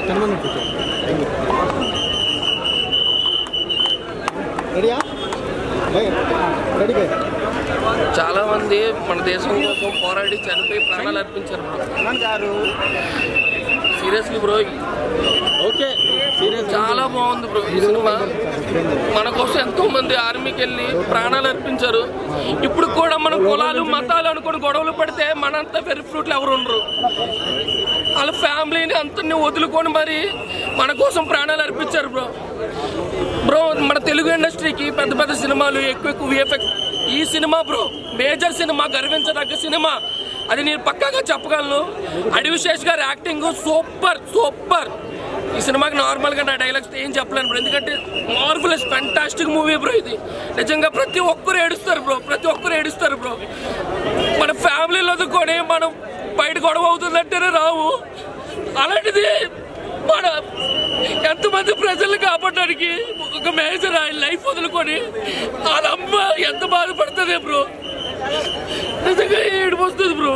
కనుమని కూర్చో రెడీయా ready bye చాలా మంది మన దేశం కోసం పోరాడి చనిపోయి ప్రాణాలు అర్పించారు బ్రో గారు సీరియస్లీ బ్రో ఓకే సీరియస్ చాలా బాగుంది బ్రో ఈ సినిమా మన కోసం ఎంతో మంది ఆర్మీకి వెళ్ళి ప్రాణాలు అర్పించారు ఇప్పుడు కూడా మనం కులాలు మతాలు అనుకుని గొడవలు పడితే మనంతా వెరీ ఫ్రూట్లు ఎవరు ఉండరు వాళ్ళ ఫ్యామిలీని అంతని వదులుకొని మరి మన కోసం ప్రాణాలు అర్పించారు బ్రో బ్రో మన తెలుగు ఇండస్ట్రీకి పెద్ద పెద్ద సినిమాలు ఎక్కువ ఎక్కువ విఎఫ్ఎక్స్ ఈ సినిమా బ్రో మేజర్ సినిమా గర్వించదగ్గ సినిమా అది నేను పక్కాగా చెప్పగలను అడివిశేష్ గారి యాక్టింగ్ సూపర్ సూపర్ ఈ సినిమాకి నార్మల్గా నా డైలాగ్స్ ఏం చెప్పలేను బ్రో ఎందుకంటే మార్వలస్ ఫంటాస్టిక్ మూవీ బ్రో ఇది నిజంగా ప్రతి ఒక్కరు ఏడుస్తారు బ్రో ప్రతి ఒక్కరు ఏడుస్తారు బ్రో మన ఫ్యామిలీలో వదులుకొని మనం బయట గొడవ అవుతుందంటేనే రావు అలాంటిది మన ఎంతమంది ప్రజలు కాపాడడానికి ఒక మేజర్ ఆయన లైఫ్ వదులుకొని వాళ్ళ అమ్మ ఎంత బాధపడుతుంది బ్రో నిజంగా ఏడుపు వస్తుంది బ్రో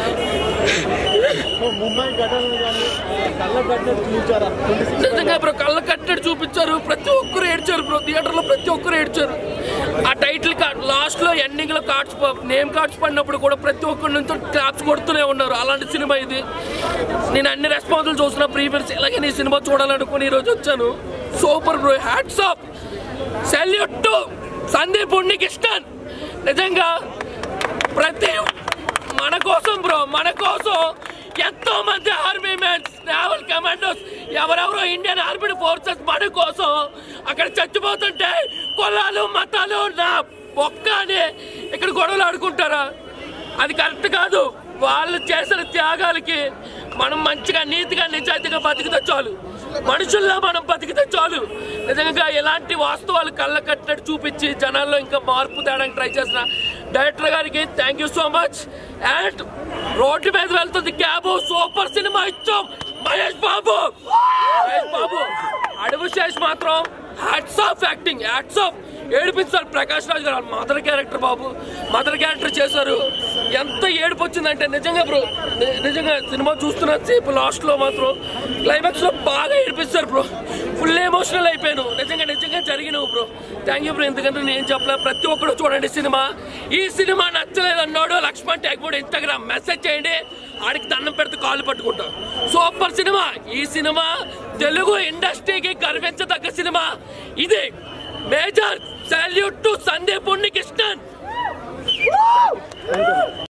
ముంబై ఘటనలు కానీ కళ్ళ కట్టినట్టు చూచారా ట్వంటీ సిక్స్ నిజంగా బ్రో కళ్ళ కట్టడి చూపించారు ప్రతి ఒక్కరు ఏడ్చారు బ్రో థియేటర్ లో ప్రతి ఒక్కరు ఏడ్చారు ఆ టైటిల్ కార్డ్ లాస్ట్ లో ఎండింగ్ లో కార్డ్స్ నేమ్ కార్డ్స్ పడినప్పుడు కూడా ప్రతి ఒక్కరి నుంచి క్లాప్స్ కొడుతూనే ఉన్నారు అలాంటి సినిమా ఇది నేను అన్ని రెస్పాన్సులు చూసిన ప్రీమియర్స్ ఇలాగే నీ సినిమా చూడాలనుకుని ఈ రోజు వచ్చాను super bro hats off salute to Sandeep Unnikrishnan నిజంగా ప్రతి మన కోసం బ్రో మన కోసం ఎంతో మంది ఆర్మీ మెన్స్ నేవల్ కమాండోస్ ఎవరెవరో ఇండియన్ ఆర్మీ ఫోర్సెస్ మన కోసం అక్కడ చచ్చిపోతుంటే కులాలు మతాలు నా ఒక్క అని ఇక్కడ గొడవలు ఆడుకుంటారా అది కరెక్ట్ కాదు వాళ్ళు చేసిన త్యాగాలకి మనం మంచిగా నీతిగా నిజాయితీగా బతికితే చాలు మనుషుల్లో మనం బతికితే చాలు నిజంగా ఎలాంటి వాస్తవాలు కళ్ళ కట్టినట్టు చూపించి జనాల్లో ఇంకా మార్పు తేడానికి ట్రై చేసిన డైరెక్టర్ గారికి thank you so much and road మీద వెళ్తుంది క్యాబ్ సూపర్ సినిమా ఇచ్చాం మహేష్ బాబు మహేష్ బాబు అడవి శేష్ మాత్రం hats off acting hats off ఏడిపించారు ప్రకాష్ రాజ్ గారు మదర్ క్యారెక్టర్ బాబు మదర్ క్యారెక్టర్ చేశారు ఎంత ఏడుపు వచ్చిందంటే నిజంగా బ్రో ని- నిజంగా సినిమా చూస్తున్న సేపు లాస్ట్ లో మాత్రం క్లైమాక్స్ లో బాగా ఏడిపిస్తారు బ్రో ఫుల్ ఎమోషనల్ అయిపోయాను నిజంగా నిజంగా జరిగినవు బ్రో థ్యాంక్ యూ బ్రో ఎందుకంటే నేను చెప్పలే ప్రతి ఒక్కరు చూడండి సినిమా ఈ సినిమా నచ్చలేదు అన్నాడు లక్ష్మణ్ ట్యాగ్ కూడా ఇన్స్టాగ్రామ్ మెసేజ్ చేయండి ఆడికి దండం పెడితే కాళ్ళు పట్టుకుంటాం సూపర్ సినిమా ఈ సినిమా తెలుగు ఇండస్ట్రీకి గర్వించదగ్గ సినిమా ఇది Major salute to Sandeep Unnikrishnan